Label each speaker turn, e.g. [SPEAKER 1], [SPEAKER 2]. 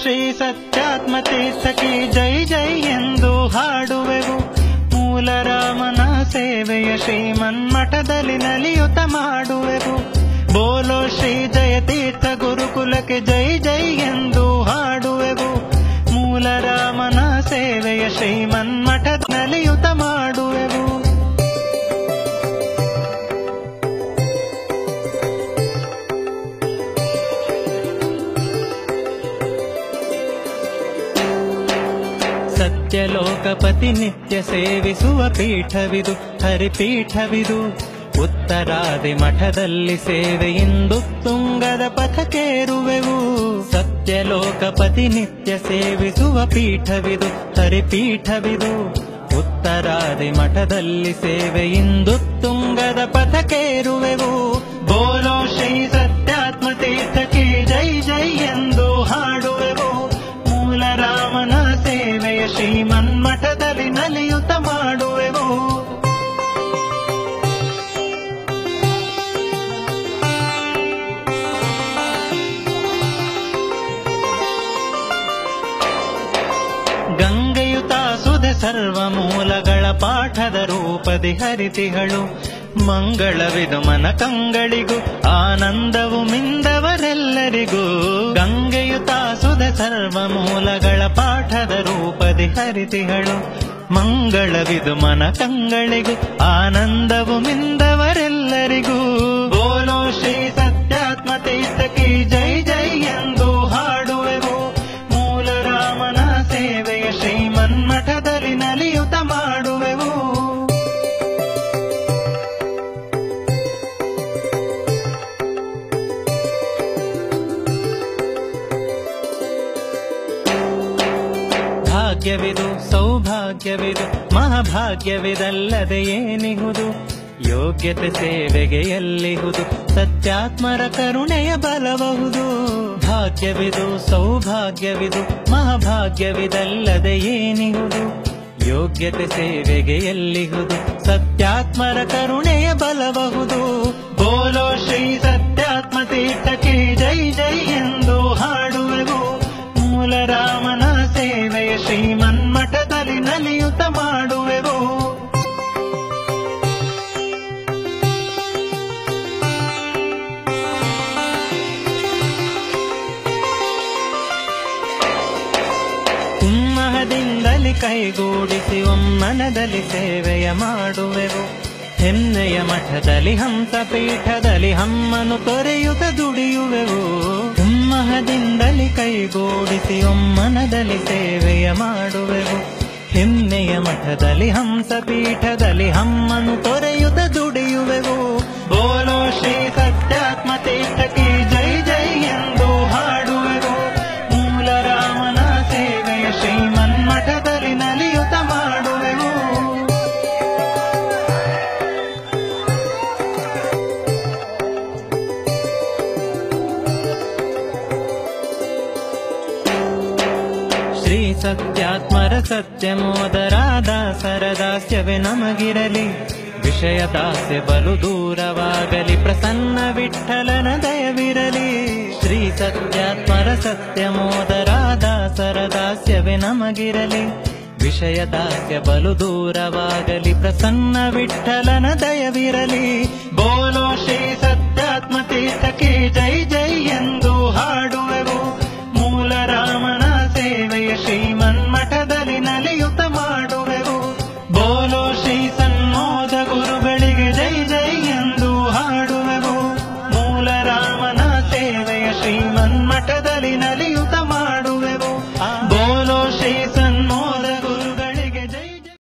[SPEAKER 1] ಶ್ರೀ ಸತ್ಯಾತ್ಮ ತೀರ್ಥಕಿ ಜೈ ಜೈ ಎಂದು ಹಾಡುವೆವು ಮೂಲ ರಾಮನ ಸೇವೆಯ ಶ್ರೀಮನ್ಮಠದಲ್ಲಿ ನಲಿಯುತ ಮಾಡುವೆವು ಬೋಲೋ ಶ್ರೀ ಜಯತೀರ್ಥ ಗುರುಕುಲಕ್ಕೆ ಜೈ ಜೈ ಎಂದು ಹಾಡುವೆವು ಮೂಲ ರಾಮನ ಸೇವೆಯ ಶ್ರೀಮನ್ಮಠದ ನಲಿಯುತ ಮಾಡುವೆವು ಸತ್ಯಲೋಕಪತಿ ನಿತ್ಯ ಸೇವಿಸುವ ಪೀಠವಿದು ಹರಿಪೀಠವಿದು ಉತ್ತರಾದಿ ಮಠದಲ್ಲಿ ಸೇವೆಯಿಂದು ತುಂಗದ ಪಥಕೇರುವೆವು ಸತ್ಯಲೋಕಪತಿ ನಿತ್ಯ ಸೇವಿಸುವ ಪೀಠವಿದು ಹರಿಪೀಠವಿದು ಉತ್ತರಾದಿ ಮಠದಲ್ಲಿ ಸೇವೆಯಿಂದು ತುಂಗದ ಪಥಕೇರುವೆವು ಬೋಲೋ ಶ್ರೀ ಸತ್ಯಾತ್ಮ ತೀರ್ಥಕಿ ಜೈ ಜೈ ಎಂದು ಹಾಡುವೆವು ಮೂಲ ರಾಮನ ಸೇವೆಯ ಶ್ರೀಮನ್ಮಠದಲ್ಲಿ ನಲಿಯುತ ಮಾಡುವೆವು ಗಂಗೆಯುತ ಸುದೆ ಸರ್ವ ಮೂಲಗಳ ಪಾಠದ ರೂಪದಿ ಹರಿತಿಗಳು ಮಂಗಳವಿದು ಮನ ಕಂಗಳಿಗೂ ಆನಂದವು ಮಿಂದವರೆಲ್ಲರಿಗೂ ಗಂಗೆಯುತ ಸುದೆ ಸರ್ವ ಮೂಲಗಳ ಪಾಠದ ರೂಪದಿ ಹರಿತಿಗಳು ಮಂಗಳವಿದು ಮನ ಕಂಗಳಿಗೂ ಆನಂದವು ಮಿಂದವರೆಲ್ಲರಿಗೂ ಬೋಲೋ ಶ್ರೀ ಸತ್ಯಾತ್ಮ ತೀರ್ಥಕಿ ಜೈ ಜೈ ಎಂದು ಹಾಡುವೆವು ಮೂಲ ರಾಮನ ಸೇವೆಯ ಶ್ರೀಮನ್ಮಠದಲ್ಲಿ ನಲಿಯುತ ಮಾಡುವೆವು ಭಾಗ್ಯವಿದು ಸೌಭಾಗ್ಯವಿದು ಮಹಾಭಾಗ್ಯವಿದಲ್ಲದೆ ಏನಿಹುದು ಯೋಗ್ಯತೆ ಸೇವೆಗೆ ಎಲ್ಲಿಹುದು ಸತ್ಯಾತ್ಮರ ಕರುಣೆಯ ಬಲಬಹುದು ಭಾಗ್ಯವಿದು ಸೌಭಾಗ್ಯವಿದು ಮಹಾಭಾಗ್ಯವಿದಲ್ಲದೆ ಏನಿಹುದು ಯೋಗ್ಯತೆ ಸೇವೆಗೆ ಎಲ್ಲಿಹುದು ಸತ್ಯಾತ್ಮರ ಕರುಣೆಯ ಬಲಬಹುದು ಬೋಲೋ ಶ್ರೀ ಸತ್ಯಾತ್ಮ ತೀರ್ಥಕ್ಕೆ ಜೈ ಜೈ ಎಂದು ಹಾಡುವೆವು ಮೂಲ ರಾಮನ ಸೇವೆಯ ಶ್ರೀಮನ್ಮಠದಲ್ಲಿ ನಲಿಯುತ ಮಾಡುವೆವು ಕುಮ್ಮಹದಿಂದಲಿ ಕೈಗೂಡಿಸಿ ಒಮ್ಮನದಲ್ಲಿ ಸೇವೆಯ ಮಾಡುವೆವು ಹೆಮ್ಮೆಯ ಮಠದಲ್ಲಿ ಹಂಸ ಪೀಠದಲ್ಲಿ ಹಮ್ಮನು ತೊರೆಯುತ್ತ ದುಡಿಯುವೆವು ಕುಮ್ಮಹದಿಂದಲಿ ಕೈಗೂಡಿಸಿ ಒಮ್ಮನದಲ್ಲಿ ಸೇವೆಯ ಮಾಡುವೆವು ಹೆಮ್ಮೆಯ ಮಠದಲ್ಲಿ ಹಂಸ ಪೀಠದಲ್ಲಿ ಹಮ್ಮನು ತೊರೆಯುತ್ತ ದುಡಿಯುವೆವು ಬೋಲೋ ಶ್ರೀ ಸತ್ಯಾತ್ಮ ತೀರ್ಥಕ್ಕೆ ಜೈ ಜೈ ಎಂದು ಹಾಡುವೆವು ಮೂಲ ರಾಮನ ಸೇವೆಯ ಶ್ರೀಮನ್ಮಠದಲ್ಲಿ ನಲಿಯುತ ಮಾಡುವೆವು ಶ್ರೀ ಸತ್ಯಾತ್ಮರ ಸತ್ಯಮೋದರಾದ ಸರದಾಸ್ಯವೇ ನಮಗಿರಲಿ ವಿಷಯ ದಾಸ್ಯ ಬಲು ದೂರವಾಗಲಿ ಪ್ರಸನ್ನ ವಿಠಲನ ದಯವಿರಲಿ ಶ್ರೀ ಸತ್ಯಾತ್ಮರ ಸತ್ಯಮೋದರಾದ ಸರದಾಸ್ಯವೇ ನಮಗಿರಲಿ ವಿಷಯ ದಾಸ್ಯ ಬಲು ದೂರವಾಗಲಿ ಪ್ರಸನ್ನ ವಿಠಲನ ದಯವಿರಲಿ ಬೋಲೋ ಶ್ರೀ ಸತ್ಯಾತ್ಮ ತೀರ್ಥಕ್ಕೆ ಜೈ ಜೈ ಎಂದು ಹಾಡುವೆವು ಮೂಲ ರಾಮನ ಸೇವೆಯ ಶ್ರೀಮನ್ಮಠದಲ್ಲಿ ನಲಿಯುತ ಮಾಡುವೆವು ಬೋಲೋ ಶ್ರೀ ಸನ್ಮೋದ ಗುರುಗಳಿಗೆ ಜೈ ಜೈ ಎಂದು ಹಾಡುವೆವು ಮೂಲ ರಾಮನ ಸೇವೆಯ ಶ್ರೀಮನ್ಮಠದಲ್ಲಿ ನಲಿ